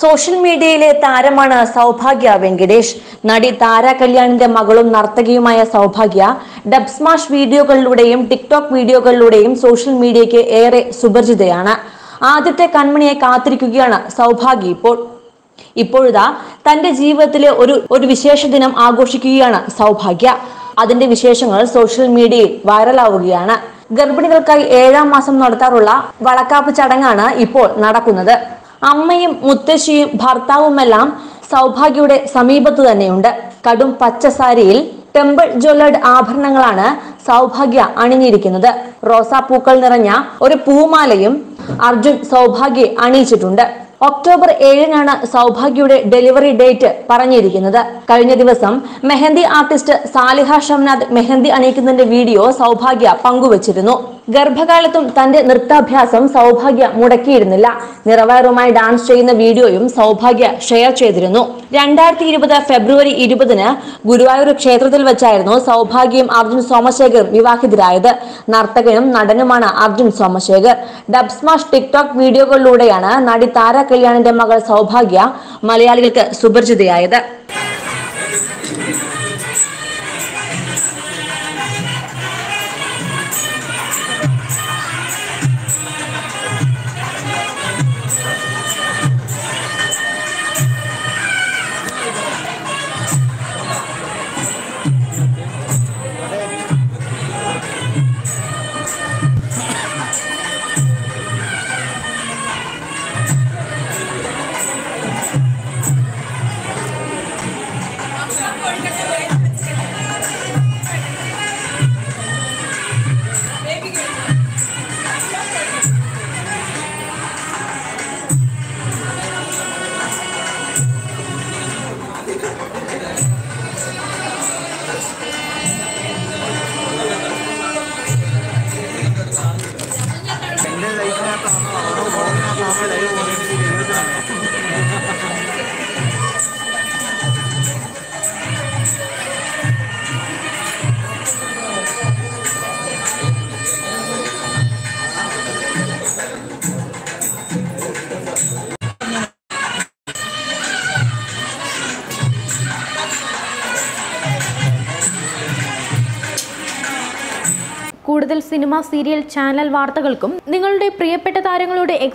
social മീഡിയയിലെ താരമാണ് സൗഭാഗ്യ വെങ്കടേഷ് നടി താര കല്യാണിന്റെ മകളും നർത്തകിയുമായ സൗഭാഗ്യ ഡബ് സ്മാഷ് വീഡിയോകളിലൂടെയും ടിക്ടോക്ക് വീഡിയോകളിലൂടെയും സോഷ്യൽ മീഡിയയ്ക്ക് ഏറെ സുപരിചിതയാണ് ആദ്യത്തെ കൺമണിയെ കാത്തിരിക്കുകയാണ് സൗഭാഗ്യ ഇപ്പോൾ ഇപ്പോഴിതാ തന്റെ ജീവിതത്തിലെ ഒരു ഒരു വിശേഷ ദിനം ആഘോഷിക്കുകയാണ് സൗഭാഗ്യ അതിന്റെ വിശേഷങ്ങൾ സോഷ്യൽ മീഡിയയിൽ വൈറലാവുകയാണ് ഗർഭിണികൾക്കായി ഏഴാം മാസം നടത്താറുള്ള വളക്കാപ്പ് ചടങ്ങാണ് ഇപ്പോൾ നടക്കുന്നത് അമ്മയും മുത്തശ്ശിയും ഭർത്താവുമെല്ലാം സൗഭാഗ്യയുടെ സമീപത്ത് തന്നെയുണ്ട് കടും പച്ച സാരിയിൽ ടെമ്പിൾ ജ്വല്ലഡ് ആഭരണങ്ങളാണ് സൗഭാഗ്യ അണിഞ്ഞിരിക്കുന്നത് റോസാപ്പൂക്കൾ നിറഞ്ഞ ഒരു പൂമാലയും അർജുൻ സൗഭാഗ്യയെ അണിയിച്ചിട്ടുണ്ട് ഒക്ടോബർ ഏഴിനാണ് സൗഭാഗ്യയുടെ ഡെലിവറി ഡേറ്റ് പറഞ്ഞിരിക്കുന്നത് കഴിഞ്ഞ ദിവസം മെഹന്തി ആർട്ടിസ്റ്റ് സാലിഹ ഷംനാഥ് മെഹന്തി അണിയിക്കുന്നതിന്റെ വീഡിയോ സൗഭാഗ്യ പങ്കുവച്ചിരുന്നു ഗർഭകാലത്തും തന്റെ നൃത്താഭ്യാസം സൗഭാഗ്യ മുടക്കിയിരുന്നില്ല നിറവയറുമായി ഡാൻസ് ചെയ്യുന്ന വീഡിയോയും സൗഭാഗ്യ ഷെയർ ചെയ്തിരുന്നു രണ്ടായിരത്തി ഇരുപത് ഫെബ്രുവരി ഇരുപതിന് ഗുരുവായൂർ ക്ഷേത്രത്തിൽ വെച്ചായിരുന്നു സൗഭാഗ്യയും അർജുൻ സോമശേഖറും വിവാഹിതരായത് നർത്തകനും നടനുമാണ് Arjun Somasekhar dub smash TikTok വീഡിയോകളിലൂടെയാണ് നടി താര കല്യാണിന്റെ മകൾ സൗഭാഗ്യ മലയാളികൾക്ക് സുപരിചിതയായത് എൻ്റെ ലൈഫിനകത്താണോ അതോ ഫോണിനകത്താണോ ലൈവ് പോകുന്നത് എഴുതുന്നത് കൂടുതൽ സിനിമ സീരിയൽ ചാനൽ വാർത്തകൾക്കും നിങ്ങളുടെ പ്രിയപ്പെട്ട താരങ്ങളുടെ